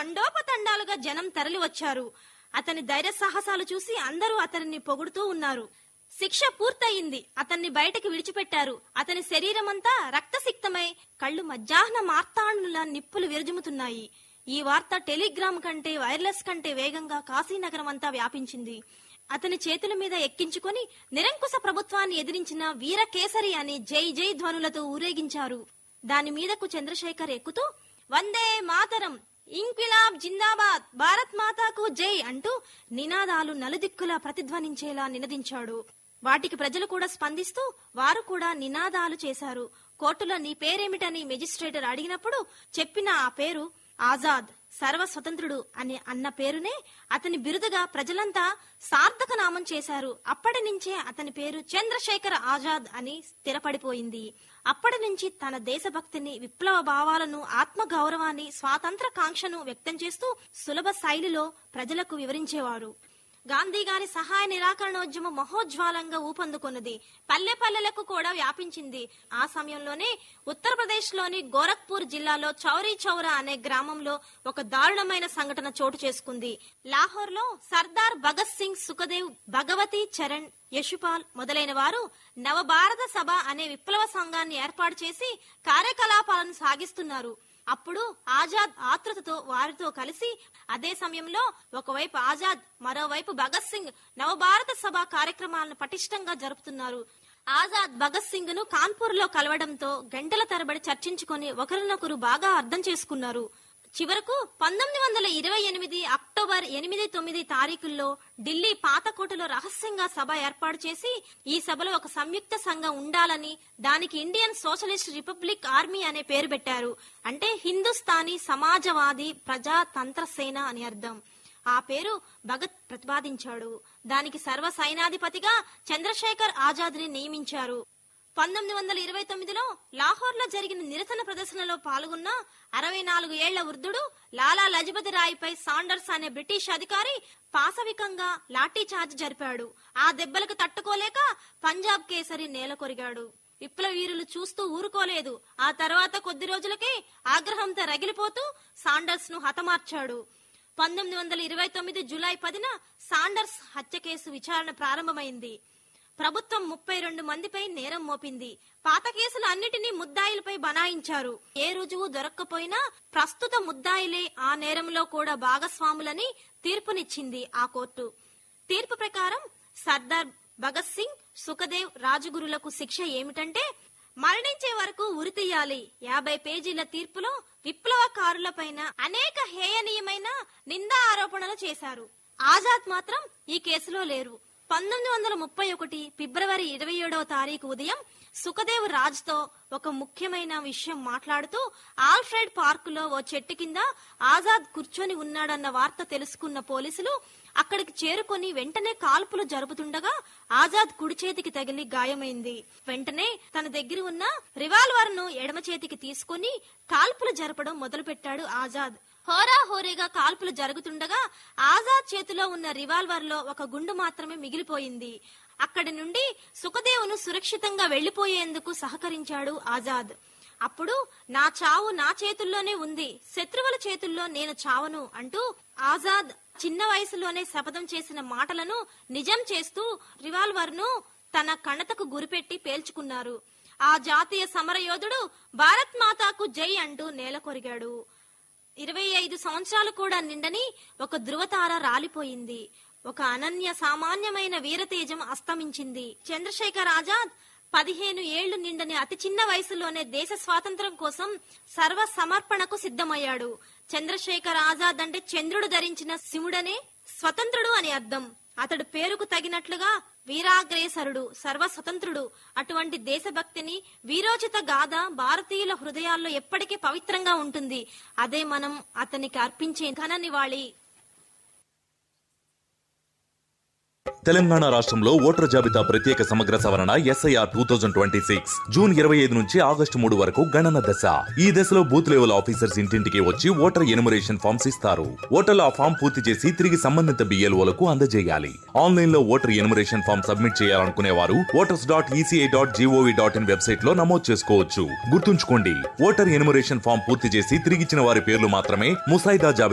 తండోపతండాలుగా జనం తరలి వచ్చారు అతని ధైర్య సాహసాలు చూసి అందరూ అతనిని పొగుడుతూ ఉన్నారు శిక్ష పూర్తయింది అతన్ని బయటకు విడిచిపెట్టారు అతని శరీరమంతా రక్తసిక్తమై కళ్ళు మధ్యాహ్న మార్తాండుల నిప్పులు విరజుముతున్నాయి ఈ వార్త టెలిగ్రామ్ కంటే వైర్లెస్ కంటే వేగంగా కాశీనగరం అంతా వ్యాపించింది అతని చేతుల మీద ఎక్కించుకొని నిరంకుశ ప్రభుత్వాన్ని ఎదిరించిన వీరకేసరి అని జై జై ధ్వనులతో ఊరేగించారు దాని మీదకు చంద్రశేఖర్ ఎక్కుతూ వందే మాతరం ఇంక్విలాబ్ జిందాబాద్ భారత్ మాతాకు జై అంటూ నినాదాలు నలుదిక్కులా ప్రతిధ్వనించేలా నినదించాడు వాటికి ప్రజలు కూడా స్పందిస్తూ వారు కూడా నినాదాలు చేశారు కోర్టులో నీ పేరేమిటని మెజిస్ట్రేటర్ అడిగినప్పుడు చెప్పిన ఆ పేరు ఆజాద్ సర్వ స్వతంత్రుడు అని అన్న పేరునే అతని బిరుదుగా ప్రజలంతా సార్థక నామం చేశారు అప్పటి నుంచే అతని పేరు చంద్రశేఖర్ ఆజాద్ అని స్థిరపడిపోయింది అప్పటి నుంచి తన దేశభక్తిని విప్లవ భావాలను ఆత్మ గౌరవాన్ని స్వాతంత్ర కాంక్షను వ్యక్తం చేస్తూ సులభ శైలిలో ప్రజలకు వివరించేవారు గాంధీ గారి సహాయ నిరాకరణోద్యమ మహోజ్వాలంగా ఊపందుకున్నది పల్లె పల్లెలకు కూడా వ్యాపించింది ఆ సమయంలోనే ఉత్తరప్రదేశ్ లోని గోరఖ్పూర్ జిల్లాలో చౌరీ చౌరా అనే గ్రామంలో ఒక దారుణమైన సంఘటన చోటు చేసుకుంది లాహోర్ లో సర్దార్ భగత్ సింగ్ సుఖదేవ్ భగవతి చరణ్ యశుపాల్ మొదలైన వారు నవభారత సభ అనే విప్లవ సంఘాన్ని ఏర్పాటు చేసి కార్యకలాపాలను సాగిస్తున్నారు అప్పుడు ఆజాద్ ఆతృతతో వారితో కలిసి అదే సమయంలో ఒకవైపు ఆజాద్ మరోవైపు భగత్ సింగ్ నవభారత సభ కార్యక్రమాలను పటిష్టంగా జరుపుతున్నారు ఆజాద్ భగత్ సింగ్ ను కాన్పూర్ లో కలవడంతో గంటల తరబడి చర్చించుకొని ఒకరినొకరు బాగా అర్థం చేసుకున్నారు చివరకు పంతొమ్మిది వందల ఇరవై ఎనిమిది అక్టోబర్ ఎనిమిది తొమ్మిది తారీఖుల్లో ఢిల్లీ పాతకోటలో రహస్యంగా సభ ఏర్పాటు చేసి ఈ సభలో ఒక సంయుక్త సంఘం ఉండాలని దానికి ఇండియన్ సోషలిస్ట్ రిపబ్లిక్ ఆర్మీ అనే పేరు పెట్టారు అంటే హిందుస్థానీ సమాజవాది ప్రజాతంత్ర సేన అని అర్థం ఆ పేరు భగత్ ప్రతిపాదించాడు దానికి సర్వ సైనాధిపతిగా చంద్రశేఖర్ ఆజాద్ ని నియమించారు పంతొమ్మిది వందల ఇరవై తొమ్మిదిలో లాహోర్ లో జరిగిన నిరసన ప్రదర్శనలో పాల్గొన్న అరవై నాలుగు ఏళ్ల వృద్ధుడు లాలా లజపతి రాయ్పై సాండర్స్ అనే బ్రిటిష్ అధికారి పాశవికంగా లాఠీ చార్జ్ జరిపాడు ఆ దెబ్బలకు తట్టుకోలేక పంజాబ్ కేసరి నేల కొరిగాడు విప్లవ వీరులు చూస్తూ ఊరుకోలేదు ఆ తర్వాత కొద్ది రోజులకే ఆగ్రహంతో రగిలిపోతూ సాండర్స్ ను హతమార్చాడు పంతొమ్మిది వందల ఇరవై తొమ్మిది జూలై పదిన సాండర్స్ హత్య కేసు విచారణ ప్రారంభమైంది ప్రభుత్వం ముప్పై రెండు మందిపై నేరం మోపింది పాత కేసులు అన్నిటినీ ముద్దాయిలపై బనాయించారు ఏ రుజువు దొరక్కపోయినా ప్రస్తుత ముద్దాయిలే ఆ నేరంలో కూడా భాగస్వాములని తీర్పునిచ్చింది ఆ కోర్టు తీర్పు ప్రకారం సర్దార్ భగత్ సింగ్ సుఖదేవ్ రాజగురులకు శిక్ష ఏమిటంటే మరణించే వరకు ఉరితీయాలి యాభై పేజీల తీర్పులో విప్లవకారులపైన అనేక హేయనీయమైన నిందా ఆరోపణలు చేశారు ఆజాద్ మాత్రం ఈ కేసులో లేరు పంతొమ్మిది వందల ముప్పై ఒకటి ఫిబ్రవరి ఇరవై ఏడవ తారీఖు ఉదయం సుఖదేవ్ రాజ్ తో ఒక ముఖ్యమైన విషయం మాట్లాడుతూ ఆల్ఫ్రెడ్ పార్క్ లో ఓ చెట్టు కింద ఆజాద్ కూర్చొని ఉన్నాడన్న వార్త తెలుసుకున్న పోలీసులు అక్కడికి చేరుకొని వెంటనే కాల్పులు జరుపుతుండగా ఆజాద్ కుడి చేతికి తగిలి గాయమైంది వెంటనే తన దగ్గర ఉన్న రివాల్వర్ ను ఎడమ చేతికి తీసుకుని కాల్పులు జరపడం మొదలుపెట్టాడు ఆజాద్ హోరా హోరీగా కాల్పులు జరుగుతుండగా ఆజాద్ చేతిలో ఉన్న రివాల్వర్ లో ఒక గుండు మాత్రమే మిగిలిపోయింది అక్కడి నుండి సుఖదేవును సురక్షితంగా వెళ్లిపోయేందుకు సహకరించాడు ఆజాద్ అప్పుడు నా చావు నా చేతుల్లోనే ఉంది శత్రువుల చేతుల్లో నేను చావను అంటూ ఆజాద్ చిన్న వయసులోనే శపథం చేసిన మాటలను నిజం చేస్తూ రివాల్వర్ ను తన కణతకు గురిపెట్టి పేల్చుకున్నారు ఆ జాతీయ సమరయోధుడు భారత్ మాతాకు జై అంటూ నేల కొరిగాడు ఇరవై ఐదు సంవత్సరాలు కూడా నిండని ఒక ధృవతార రాలిపోయింది ఒక అనన్య సామాన్యమైన వీరతేజం అస్తమించింది చంద్రశేఖర్ ఆజాద్ పదిహేను ఏళ్లు నిండని అతి చిన్న వయసులోనే దేశ స్వాతంత్రం కోసం సర్వ సమర్పణకు సిద్ధమయ్యాడు చంద్రశేఖర్ ఆజాద్ అంటే చంద్రుడు ధరించిన శివుడనే స్వతంత్రుడు అని అర్థం అతడు పేరుకు తగినట్లుగా వీరాగ్రేసరుడు సర్వ స్వతంత్రుడు అటువంటి దేశభక్తిని వీరోచిత గాథ భారతీయుల హృదయాల్లో ఎప్పటికీ పవిత్రంగా ఉంటుంది అదే మనం అతనికి అర్పించే ఘన నివాళి తెలంగాణ రాష్ట్రంలో ఓటర్ జాబితా ప్రత్యేక సమగ్ర సవరణ SIR two thousand twenty six June ఇరవై ఐదు నుంచి ఆగస్టు మూడు వరకు గణన దశ ఈ దశలో బూత్ లెవెల్ ఆఫీసర్స్ ఇంటింటికి వచ్చి ఓటర్ ఎనుమరేషన్ ఫామ్స్ ఇస్తారు ఓటర్లు ఆ ఫామ్ పూర్తి చేసి తిరిగి సంబంధిత బిఎల్ఓలకు అందజేయాలి ఆన్లైన్ లో ఓటర్ ఎనుమరేషన్ ఫామ్ సబ్మిట్ చేయాలనుకునే వారు voters dot ECI dot GOV dot in website లో నమోదు చేసుకోవచ్చు గుర్తుంచుకోండి ఓటర్ ఎనుమరేషన్ ఫామ్ పూర్తి చేసి తిరిగిచ్చిన వారి పేర్లు మాత్రమే ముసాయిదా జాబితా